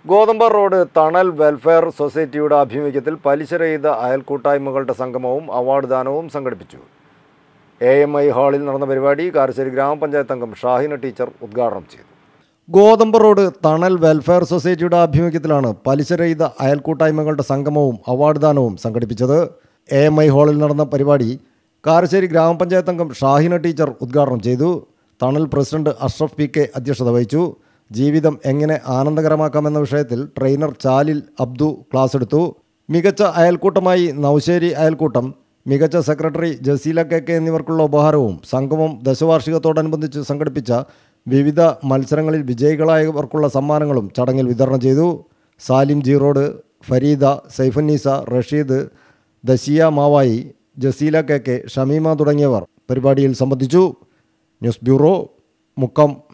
ഗോതമ്പർ road തണൽ welfare സൊസൈറ്റിയുടെ ആഭിമുഖ്യത്തിൽ പലിശരഹിത അയൽക്കൂട്ടായ്മകളുടെ സംഗമവും അവാർഡ് ദാനവും സംഘടിപ്പിച്ചു എ എം ഐ ഹാളിൽ നടന്ന പരിപാടി കാരശ്ശേരി ഗ്രാമപഞ്ചായത്ത് അംഗം ഷാഹിന ടീച്ചർ ഉദ്ഘാടനം ചെയ്തു ഗോതമ്പ് റോഡ് തണൽ വെൽഫെയർ സൊസൈറ്റിയുടെ ആഭിമുഖ്യത്തിലാണ് പലിശരഹിത അയൽക്കൂട്ടായ്മകളുടെ സംഗമവും അവാർഡ് ദാനവും സംഘടിപ്പിച്ചത് എ എം ഐ ഹാളിൽ നടന്ന പരിപാടി കാരശ്ശേരി ഗ്രാമപഞ്ചായത്ത് അംഗം ഷാഹിന ടീച്ചർ ഉദ്ഘാടനം ചെയ്തു തണൽ പ്രസിഡന്റ് അഷ്റഫ് പി കെ അധ്യക്ഷത വഹിച്ചു ജീവിതം എങ്ങനെ ആനന്ദകരമാക്കാമെന്ന വിഷയത്തിൽ ട്രെയിനർ ചാലിൽ അബ്ദു ക്ലാസ് എടുത്തു മികച്ച അയൽക്കൂട്ടമായി നൌശേരി അയൽക്കൂട്ടം മികച്ച സെക്രട്ടറി ജസീല കെ കെ എന്നിവർക്കുള്ള ഉപഹാരവും സംഗമം ദശവാർഷികത്തോടനുബന്ധിച്ച് സംഘടിപ്പിച്ച വിവിധ മത്സരങ്ങളിൽ വിജയികളായവർക്കുള്ള സമ്മാനങ്ങളും ചടങ്ങിൽ വിതരണം ചെയ്തു സാലിം ജീറോഡ് ഫരീദ സൈഫുന്നീസ റഷീദ് ദശിയ മാവായി ജസീല കെ കെ ഷമീമ തുടങ്ങിയവർ പരിപാടിയിൽ സംബന്ധിച്ചു ന്യൂസ് ബ്യൂറോ മുക്കം